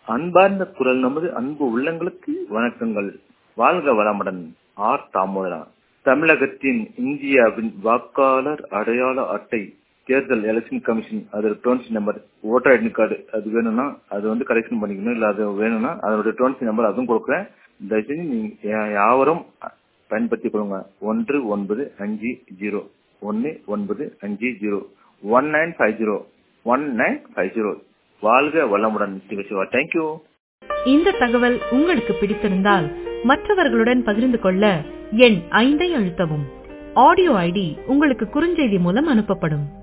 அன்பார்ந்த குரல் நமது அன்பு உள்ளங்களுக்கு வணக்கங்கள் வாழ்க வளமுடன் ஆர் தாமோதரா தமிழகத்தின் இந்தியாவின் வாக்காளர் அடையாள அட்டை தேர்தல் எலெக்ஷன் கமிஷன் அது டோன்சி நம்பர் ஓட்டர் ஐடி கார்டு அது வேணும்னா அது வந்து கரெக்ஷன் பண்ணிக்கணும் இல்ல அது வேணும்னா அதோட டோன்சி நம்பர் அதுவும் கொடுக்குறேன் தயவுசெய்து நீங்க யாவரும் பயன்படுத்திக் கொள்ளுங்க ஒன்று ஒன்பது அஞ்சு ஜீரோ ஒன்னு ஒன்பது அஞ்சு zero one nine five zero one nine five zero வாழ்க வளமுடன் சிவசிவா தேங்க்யூ இந்த தகவல் உங்களுக்கு பிடித்திருந்தால் மற்றவர்களுடன் பகிர்ந்து கொள்ள எண் ஐந்தை அழுத்தவும் ஆடியோ ஐடி உங்களுக்கு குறுஞ்செய்தி மூலம் அனுப்பப்படும்